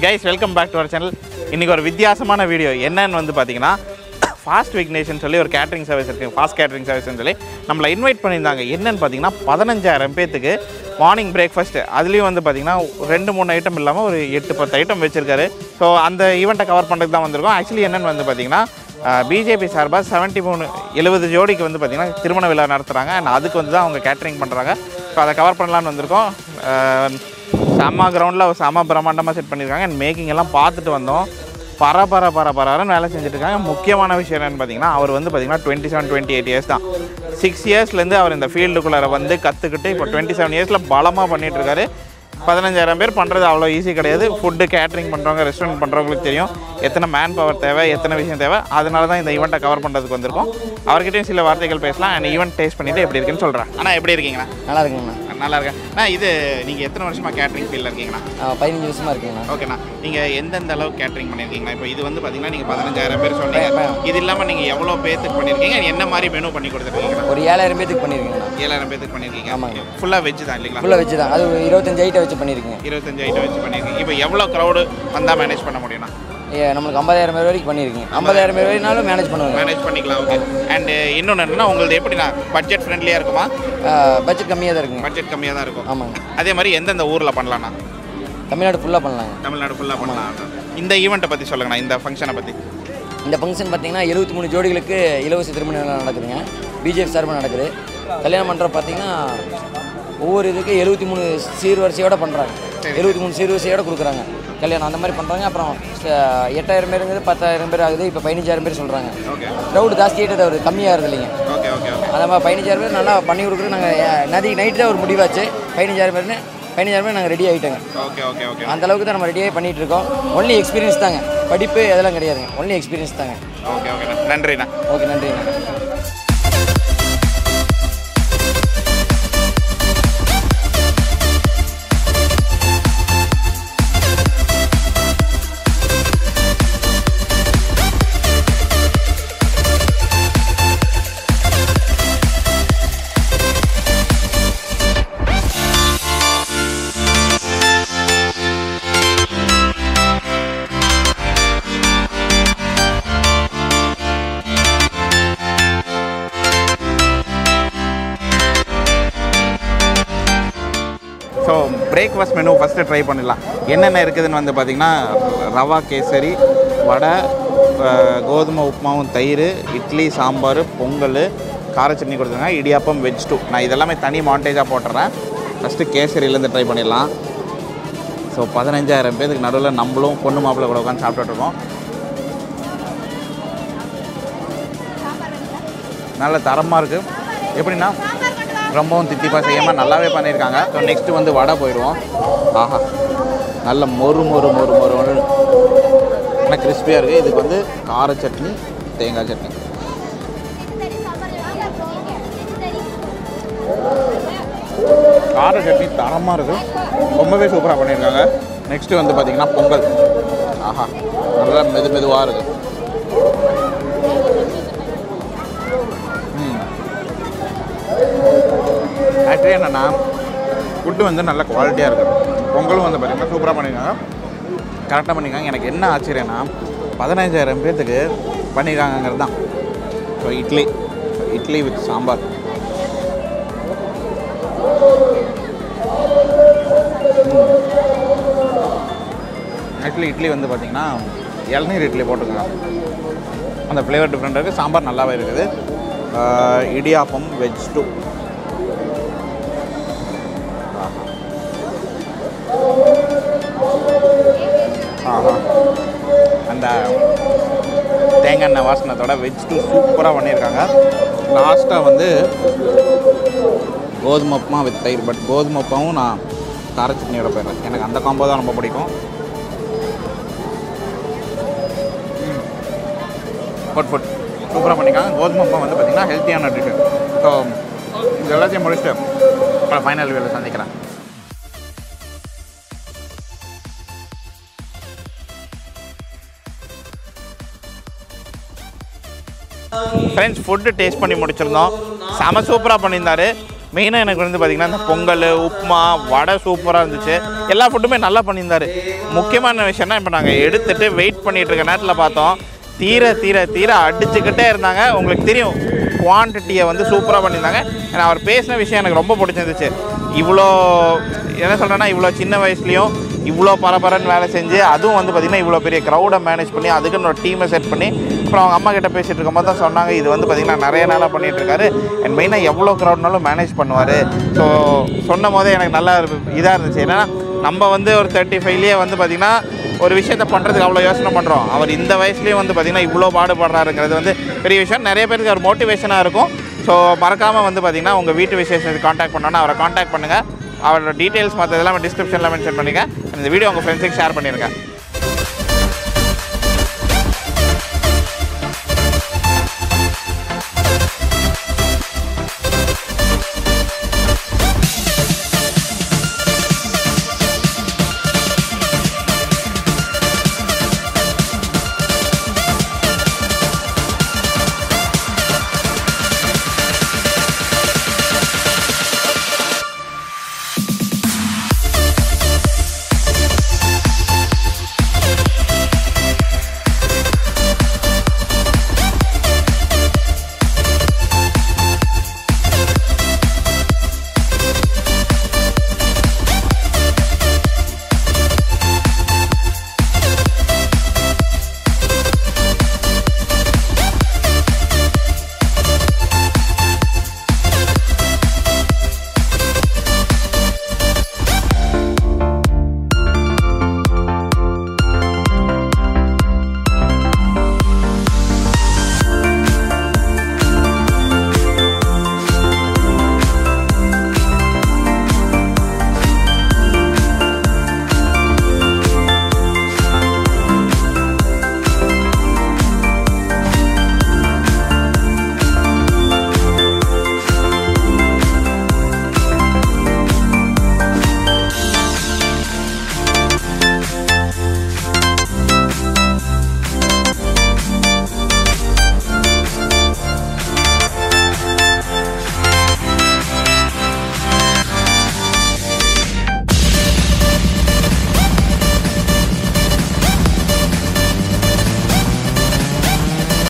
Guys welcome back to our channel இன்றைக்கி ஒரு வித்தியாசமான வீடியோ என்னன்னு வந்து பார்த்தீங்கன்னா ஃபாஸ்ட் விக்னேஷன் சொல்லி ஒரு கேட்ரிங் சர்வீஸ் இருக்குது ஃபாஸ்ட் கேட்ரிங் சர்வீஸ்னு சொல்லி நம்மளை இன்வைட் பண்ணியிருந்தாங்க என்னன்னு பார்த்தீங்கன்னா பதினஞ்சாயிரம் பேத்துக்கு மார்னிங் பிரேக்ஃபாஸ்ட்டு அதுலேயும் வந்து பார்த்தீங்கன்னா ரெண்டு மூணு ஐட்டம் இல்லாமல் ஒரு எட்டு பத்து ஐட்டம் வச்சுருக்காரு ஸோ அந்த ஈவெண்ட்டை கவர் பண்ணுறதுக்கு தான் வந்திருக்கோம் ஆக்சுவலி என்னென்னு வந்து பார்த்தீங்கன்னா பிஜேபி சார்பாக செவன்ட்டி மூணு எழுபது ஜோடிக்கு வந்து பார்த்திங்கன்னா திருமண விழா நடத்துகிறாங்க அண்ட் அதுக்கு வந்து தான் அவங்க கேட்ரிங் பண்ணுறாங்க ஸோ அதை கவர் பண்ணலான்னு வந்திருக்கோம் அஹ், செம்ம கிரவுண்டில் செம்ம பிரம்மாண்டமாக செட் பண்ணியிருக்காங்க அண்ட் மேக்கிங் எல்லாம் பார்த்துட்டு வந்தோம் பர பர பர பரன்னு வேலை செஞ்சுட்டு இருக்காங்க முக்கியமான விஷயம் என்னென்னு பார்த்தீங்கன்னா அவர் வந்து பார்த்தீங்கன்னா twenty seven twenty eight years தான் சிக்ஸ் இயர்ஸ்லேருந்து அவர் இந்த ஃபீல்டுக்குள்ளார வந்து கற்றுக்கிட்டு இப்போ டுவெண்ட்டி செவன் இயர்ஸில் பலமாக பண்ணிட்டு இருக்காரு பதினஞ்சாயிரம் பேர் பண்ணுறது அவ்வளோ ஈஸி கிடையாது ஃபுட்டு கேட்ரிங் பண்ணுறவங்க ரெஸ்டாரண்ட் பண்ணுறவங்களுக்கு தெரியும் எத்தனை மேன் பவர் தேவை எத்தனை விஷயம் தேவை அதனால தான் இந்த ஈவெண்ட்டை கவர் பண்ணுறதுக்கு வந்திருக்கோம் அவர்கிட்டயும் சில வார்த்தைகள் பேசலாம் அண்ட் ஈவெண்ட் டேஸ்ட் பண்ணிவிட்டு எப்படி இருக்குன்னு சொல்கிறேன் அண்ணா எப்படி இருக்கீங்கண்ணா நல்லா இருக்குங்கண்ணா நல்லா இருக்கேன் அண்ணா இது நீங்கள் எத்தனை வருஷமாக கேட்ரிங் ஃபீல்டில் இருக்கீங்கண்ணா ஆ, பதினஞ்சு வருஷமா இருக்குங்கண்ணா ஓகேண்ணா நீங்கள் எந்தெந்த அளவு கேட்ரிங் பண்ணியிருக்கீங்களா இப்போ இது வந்து பார்த்தீங்கன்னா நீங்கள் பதினஞ்சாயிரம் பேர் சொன்னீங்க இது இல்லாமல் நீங்கள் எவ்வளோ பேத்துக்கு பண்ணியிருக்கீங்க என்ன மாதிரி மெனு பண்ணி கொடுத்துருக்கீங்கண்ணா ஒரு ஏழாயிரம் பேத்துக்கு பண்ணியிருக்கேங்கண்ணா ஏழாயிரம் பேத்துக்கு பண்ணியிருக்கீங்க ஆமாங்க. ஃபுல்லாக வெஜ் தான் இல்லைங்களா ஃபுல்லாக வச்சு தான் அது ஒரு இருபத்தஞ்சு ஐட்டம் வச்சு பண்ணியிருக்கேங்க இருபத்தஞ்சு ஐட்டம் வச்சு பண்ணியிருக்கீங்க இப்போ எவ்வளோ க்ரௌடு வந்தால் மேனேஜ் பண்ண முடியும்ண்ணா ஏ, நம்மளுக்கு ஐம்பதாயிரம் பேர் வரைக்கும் பண்ணியிருக்கேன் ஐம்பதாயிரம் பேர் வரைக்கும்னாலும் மேனேஜ் பண்ணுவாங்க மேனேஜ் பண்ணிக்கலாம் ஓகே அண்டு இன்னொன்று என்னன்னா உங்களுக்கு எப்படிண்ணா பட்ஜெட் ஃப்ரெண்ட்லியாக இருக்குமா பட்ஜெட் கம்மியாக தான் இருக்குங்க பட்ஜெட் கம்மியாக தான் இருக்கும் ஆமாங்க அதே மாதிரி எந்தெந்த ஊரில் பண்ணலாண்ணா தமிழ்நாடு ஃபுல்லாக பண்ணலாங்க தமிழ்நாடு ஃபுல்லாக பண்ணலாம் இந்த ஈவெண்ட்டை பற்றி சொல்லுங்கண்ணா இந்த ஃபங்க்ஷனை பற்றி இந்த ஃபங்க்ஷன் பார்த்தீங்கன்னா எழுபத்தி மூணு ஜோடிகளுக்கு இலவச திருமணம் நடக்குதுங்க பிஜேபி சார்பாக நடக்குது கல்யாணம் பண்ணுற பார்த்தீங்கன்னா ஒவ்வொரு இதுக்கு எழுபத்தி மூணு சீர்வரிசையோட பண்ணுறாங்க எழுபத்தி மூணு சீர்வரிசையோட கொடுக்குறாங்க கல்யாணம் அந்த மாதிரி பண்ணுறாங்க அப்புறம் ச- எட்டாயிரம் பேருங்கிறது பத்தாயிரம் பேர் ஆகுது இப்போ பதினஞ்சாயிரம் பேர் சொல்கிறாங்க ஓகே க்ரௌடு ஜாஸ்தி ஆகிட்டு அது கம்மியாகிறது இல்லைங்க ஓகே ஓகே ஓகே அந்த மாதிரி பதினஞ்சாயிரம் பேர் நல்லா பண்ணி கொடுக்குறது நாங்கள் நதி நைட்டு தான் ஒரு முடிவாச்சு பதினஞ்சாயிரம் பேர்னு பதினஞ்சாயிரம் பேர் நாங்கள் ரெடி ஆகிட்டோங்க ஓகே ஓகே ஓகே அந்த அளவுக்கு தான் நம்ம ரெடியாகி பண்ணிகிட்டு இருக்கோம் ஒன்லி எக்ஸ்பீரியன்ஸ் தாங்க படிப்பு அதெல்லாம் கிடையாதுங்க ஒன்லி எக்ஸ்பீரியன்ஸ் தாங்க ஓகே ஓகேண்ணா நன்றிண்ணா ஓகே நன்றிங்க so breakfast menu first try பண்ணிடலாம் என்னென்ன இருக்குதுன்னு வந்து பார்த்திங்கன்னா ரவா கேசரி வடை அஹ், கோதுமை உப்புமாவும் தயிர் இட்லி சாம்பார் பொங்கல் கார சட்னி கொடுத்துருங்க இடியாப்பம் வெஜ் டூ நான் இதெல்லாமே தனி மாண்டேஜாக போட்டுறேன் ஃபஸ்ட்டு கேசரியிலேருந்து ட்ரை பண்ணிடலாம் ஸோ பதினஞ்சாயிரம் பேருக்கு நடுவில் நம்மளும் பொண்ணு மாப்பிள்ளை கூட உட்காந்து சாப்பிட்டுட்டு இருக்கோம் நல்ல தரமாக இருக்குது எப்படின்னா ரொம்பவும் தித்திப்பாக செய்யாமல் நல்லாவே பண்ணியிருக்காங்க ஸோ நெக்ஸ்ட்டு வந்து வடை போயிடுவோம் ஆஹா நல்ல மொறு மொறு மொறு மொறு மொறு ஆனால் கிறிஸ்பியாக இருக்குது இதுக்கு வந்து கார சட்னி தேங்காய் சட்னி கார சட்னி தரமாக இருக்குது ரொம்பவே சூப்பராக பண்ணியிருக்காங்க நெக்ஸ்ட்டு வந்து பார்த்திங்கன்னா பொங்கல் ஆஹா நல்லா மெது மெதுவாக இருக்குது ஆக்சுவலி என்னென்னா ஃபுட்டு வந்து நல்ல குவாலிட்டியாக இருக்குது பொங்கலும் வந்து பார்த்திங்கன்னா சூப்பராக பண்ணியிருக்காங்க கரெக்டாக பண்ணியிருக்காங்க எனக்கு என்ன ஆச்சரியம்னா பதினஞ்சாயிரம் பேர்த்துக்கு பண்ணியிருக்காங்கங்கிறது தான் so idli idli with sambar actually idli வந்து பார்த்திங்கன்னா இளநீர் இட்லி போட்டிருக்காங்க அந்த ஃப்ளேவர் டிஃப்ரெண்ட் இருக்குது சாம்பார் நல்லாவே இருக்குது ஆஹ் இடியாப்பம் வெஜ் டூ ஆஹா அந்த தேங்காய் எண்ணெய் வாசனத்தோட வெஜ் டூ சூப்பராக பண்ணியிருக்காங்க லாஸ்ட்டாக வந்து கோதுமை உப்புமா வித் தயிர் பட் கோதுமை உப்புமாவும் நான் கார சட்னியோட போயிடுறேன் எனக்கு அந்த காம்போ தான் ரொம்ப பிடிக்கும் ஃபுட் ஃபுட் சூப்பராக பண்ணியிருக்காங்க கோதுமை உப்புமா வந்து பார்த்திங்கன்னா ஹெல்த்தியான டிஷ்ஷு ஸோ இது எல்லாத்தையும் முடிச்சுட்டு ஃபைனல் வேலை சந்திக்கிறேன் ஃப்ரெண்ட்ஸ் ஃபுட்டு டேஸ்ட் பண்ணி முடிச்சிருந்தோம் செம சூப்பராக பண்ணியிருந்தாரு மெயினாக எனக்கு வந்து பார்த்திங்கன்னா இந்த பொங்கல் உப்புமா வடை சூப்பராக இருந்துச்சு எல்லா ஃபுட்டுமே நல்லா பண்ணியிருந்தாரு முக்கியமான விஷயம்னா இப்போ நாங்கள் எடுத்துகிட்டு வெயிட் பண்ணிட்டு இருக்க நேரத்தில் பார்த்தோம் தீர தீர தீர அடிச்சுக்கிட்டே இருந்தாங்க உங்களுக்கு தெரியும் குவான்டிட்டியை வந்து சூப்பராக பண்ணியிருந்தாங்க ஏன்னா அவர் பேசின விஷயம் எனக்கு ரொம்ப பிடிச்சிருந்துச்சு இவ்வளோ என்ன சொல்கிறேன்னா இவ்வளோ சின்ன வயசுலேயும் இவ்வளோ பரபரன்னு வேலை செஞ்சு அதுவும் வந்து பார்த்திங்கன்னா இவ்வளோ பெரிய க்ரௌடை மேனேஜ் பண்ணி அதுக்குன்னு ஒரு டீமை செட் பண்ணி அப்புறம் அவங்க அம்மா கிட்ட பேசிகிட்டு இருக்கும்போது தான் சொன்னாங்க இது வந்து பார்த்திங்கன்னா நிறைய நாளாக பண்ணிகிட்டு இருக்காரு அண்ட் மெயினாக எவ்வளோ க்ரௌட்னாலும் மேனேஜ் பண்ணுவார் ஸோ சொன்ன போதே எனக்கு நல்லா இதாக இருந்துச்சு ஏன்னா நம்ம வந்து ஒரு தேர்ட்டி ஃபைவ்லேயே வந்து பார்த்திங்கன்னா ஒரு விஷயத்த பண்ணுறதுக்கு அவ்வளோ யோசனை பண்ணுறோம் அவர் இந்த வயசுலேயும் வந்து பார்த்திங்கன்னா இவ்வளோ பாடுபடுறாருங்கிறது வந்து பெரிய விஷயம் நிறைய பேருக்கு ஒரு மோட்டிவேஷனாக இருக்கும் ஸோ மறக்காமல் வந்து பார்த்திங்கன்னா உங்கள் வீட்டு விசேஷத்துக்கு காண்டாக்ட் பண்ணோன்னா அவரை காண்டாக்ட் பண்ணுங்கள் அவரோட டீட்டெயில்ஸ் மற்ற இதெல்லாம் டிஸ்கிரிப்ஷனில் மென்ஷன் பண்ணிக்க இந்த வீடியோ உங்கள் ஃப்ரெண்ட்ஸுக்கு ஷேர் பண்ணிடுங்க